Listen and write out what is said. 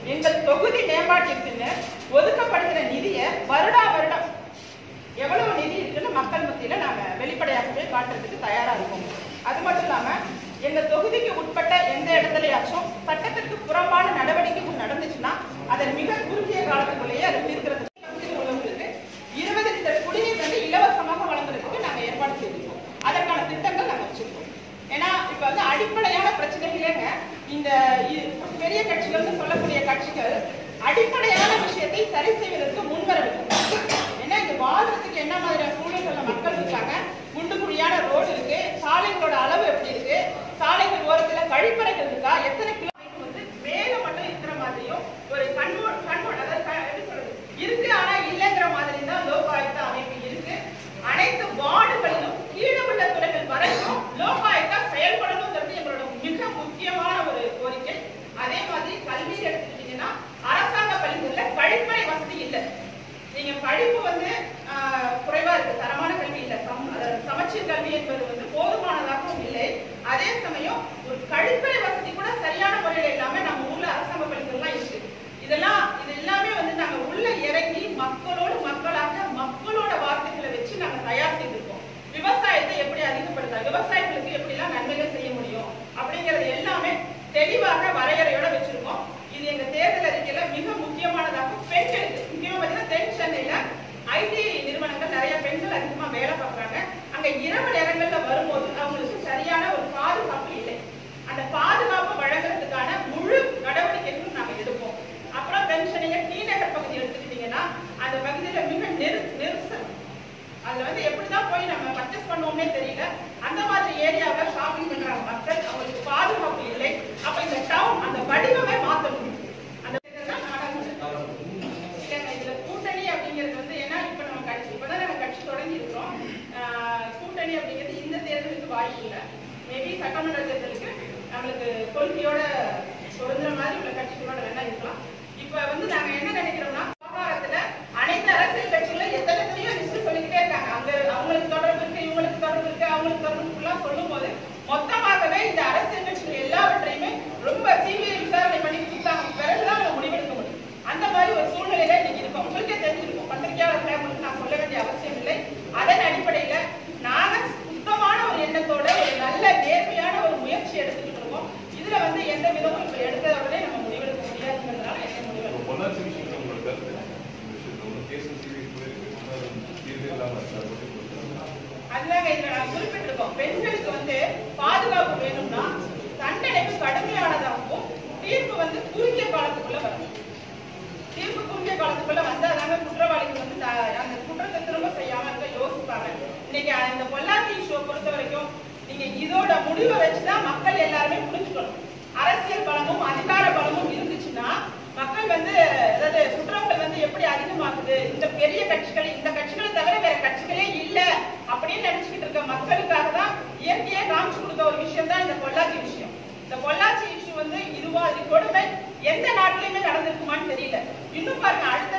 எங்கள் தொகுதி மேம்பாட்டிற்குன்னு ஒதுக்கப்படுகிற நிதியை வருடா வருடம் எவ்வளவு நிதி இருக்குன்னு மக்கள் மத்தியில நாங்க வெளிப்படையாகவே காட்டுறதுக்கு தயாரா இருக்கோம் அது மட்டும் இல்லாம எங்க தொகுதிக்கு உட்பட்ட எந்த இடத்துலயாச்சும் சட்டத்திற்கு புறம்பான நடவடிக்கைகள் நடந்துச்சுன்னா அதை மிக குறுகிய காலத்துக்குள்ளேயே அதை தீர்க்கிறது உள்ளவங்களுக்கு இருபது லிட்டர் குடிநீர் வந்து இலவசமாக வழங்குறதுக்கு நாங்க ஏற்பாடு செய்திருக்கோம் அதற்கான திட்டங்கள் நாங்க வச்சிருக்கோம் ஏன்னா இப்ப வந்து அடிப்படையான பிரச்சனைகளேங்க இந்த இ- பெரிய கட்சிகள்னு சொல்லக்கூடிய கட்சிகள் அடிப்படையான விஷயத்தை சரி செய்வதற்கு முன்வரவில்லை ஏன்னா இங்க வாழ்றதுக்கு என்ன மாதிரியான சூழல்கள்ல மக்கள் இருக்காங்க குண்டு குழியான ரோடு இருக்கு சாலைகளோட அளவு எப்படி இருக்கு சாலைகள் ஓரத்துல கழிப்பறைகள் இருக்கா எத்தனை கிலோமீட்டர் வந்து மேல மட்டும் இருக்கிற மாதிரியும் ஒரு கண்மோ கண்மோ அதாவது க- எப்படி சொல்றது இருக்கு ஆனா இல்லைங்கிற மாதிரி தான் லோகாயுக்த அமைப்பு இருக்கு அனைத்து வார்டுகளிலும் கீழே உள்ள துறைகள் வரைக்கும் லோகாயுக்தா செயல்படணுங்கிறது எங்களோட மிக முக்கியமான ஒரு கோரிக்கை அதே மாதிரி கல்வி எடுத்துக்கிட்டீங்கன்னா அரசாங்க பள்ளிகள்ல கழிப்பறை வசதி இல்லை நீங்க படிப்பு வந்து ஆஹ், குறைவா இருக்கு தரமான கல்வி இல்ல சம் அதாவது சமச்சீர் கல்வி என்பது வந்து போதுமானதாகவும் இல்லை அதே சமயம் ஒரு கழிப்பறை வசதி கூட சரியான முறையில இல்லாம நம்ம ஊர்ல அரசாங்க பள்ளிகள்லாம் இருக்கு இதெல்லாம் இது எல்லாமே வந்து நாங்க உள்ள இறங்கி மக்களோடு மக்களாக மக்களோட வார்த்தைகளை வச்சு நாங்க தயார் செய்திருக்கோம் விவசாயத்தை எப்படி அதிகப்படுத்தலாம் விவசாயிகளுக்கு எப்படிலாம் நன்மைகள் செய்ய முடியும் அப்படிங்கறது எல்லாமே தெளிவாக வரையறையோட வச்சிருக்கோம் இது எங்க தேர்தல் அறிக்கையில மிக முக்கியமானதாகும் பெண்களுக்கு முக்கியமா பார்த்தீங்கன்னா தென் சென்னையில ஐடி நிறுவனங்கள் நிறைய பெண்கள் அதிகமா வேலை பார்க்கறாங்க அங்க இரவு நேரங்கள்ல வரும்போது அவங்களுக்கு சரியான ஒரு பாதுகாப்பு இல்லை அந்த பாதுகாப்பு வழங்குறதுக்கான முழு நடவடிக்கைகளும் நாங்க எடுப்போம் அப்புறம் தென் சென்னையில டி நகர் பகுதி எடுத்துக்கிட்டீங்கன்னா அந்த பகுதியில மிக நெரு நெரிசல் அதுல வந்து எப்படிதான் போய் நம்ம பர்ச்சேஸ் பண்ணுவோம்னே தெரியல அந்த மாதிரி ஏரியாவுல ஷாப்பிங் பண்றாங்க மக்கள் அவங்களுக்கு பாதுகாப்பு இல்லை அப்ப இந்த டவுன் அந்த வடிவமே மாத்தணும் அந்த இதுதான் நாடாளுமன்றம். இல்லைங்க, இதுல கூட்டணி அப்படிங்கிறது வந்து ஏன்னா இப்ப நம்ம கட்சி இப்பதான் நம்ம கட்சி தொடங்கி இருக்கிறோம் ஆஹ் கூட்டணி அப்படிங்கிறது இந்த தேர்தலுக்கு வாய்ப்பு இல்லை மேபி சட்டமன்ற தேர்தலுக்கு நம்மளுக்கு கொள்கையோட பொருந்துற மாதிரி உள்ள கட்சிகளோட வேணா இருக்கலாம் இப்ப வந்து நாங்க என்ன நினைக்கிறோம்னா விவகாரத்துல அனைத்து அரசியல் கட்சிகளும் எத்தனை எத்தனையோ லிஸ்ட் சொல்லிக்கிட்டே இருக்காங்க அங்க அவங்களுக்கு தொடர்பு இருக்கு இவங்களுக்கு தொடர்பு இருக்கு அவங்களுக்கு தொடர்பு இருக்குலாம் சொல்லும் போது மொத்தமாகவே இந்த அரசியல் கட்சிகள் எல்லாவற்றையுமே ரொம்ப சிபிஐ விசாரணை பண்ணி கொடுத்தாங்க பிறகுதான் நம்ம முடிவெடுக்க முடியும் அந்த மாதிரி ஒரு சூழ்நிலையில இன்னைக்கு இருக்கோம் உங்களுக்கே தெரிஞ்சிருக்கும் பத்திரிகையாளர்களை உங்களுக்கு நான் சொல்ல வேண்டிய அவசியம் இல்லை அதன் அடிப்படையில நாங்க சுத்தமான ஒரு எண்ணத்தோட ஒரு நல்ல நேர்மையான ஒரு முயற்சி எடுத்துக்கிட்டு இருக்கோம் இதுல வந்து எந்த விதமும் இப்ப எடுத்த உடனே நம்ம முடிவெடுக்க முடியாதுங்கிறதுனால என்ன முடிவெடுக்க பொள்ளாச்சி விஷயத்துல உங்களோட கருத்து என்ன? இந்த விஷயத்துல ஒரு கேஸ் சீரியஸ் போயிருக்கு இன்னும் தீர்வே இல்லாம இருக்கு. அதை பத்தி சொல்லுங்க. அதுதாங்க இதுல நான் குறிப்பிட்டிருக்கோம் பெண்களுக்கு வந்து பாதுகாப்பு வேணும்னா தண்டனைக்கு கடுமையானதாகவும் தீர்ப்பு வந்து குறுகிய காலத்துக்குள்ள வரணும் தீர்ப்பு குறுகிய காலத்துக்குள்ள வந்தாதாங்க குற்றவாளிகள் வந்து த- அந்த குற்றத்தை திரும்ப செய்யாம இருக்க யோசிப்பாங்க இன்னைக்கு இந்த பொள்ளாச்சி ஷோ பொறுத்த வரைக்கும் நீங்க இதோட முடிவை வச்சுதான் மக்கள் எல்லாருமே புரிஞ்சுக்கணும் அரசியல் பலமும் அதிகார பலமும் இருந்துச்சுன்னா மக்கள் வந்து அதாவது குற்றங்கள் வந்து எப்படி அதிகமாகுது இந்த பெரிய கட்சிகள் இந்த கட்சிகளை தவிர வேற கட்சிகளே இல்ல அப்படின்னு நினைச்சுக்கிட்டு இருக்க மக்களுக்காக தான் இயற்கையா காமிச்சு கொடுத்த ஒரு விஷயம் தான் இந்த பொள்ளாச்சி விஷயம் இந்த பொள்ளாச்சி இஷ்யூ வந்து இதுவா இது கொடுமை எந்த நாட்டிலையுமே நடந்திருக்குமான்னு தெரியல இன்னும் பாருங்க அடுத்த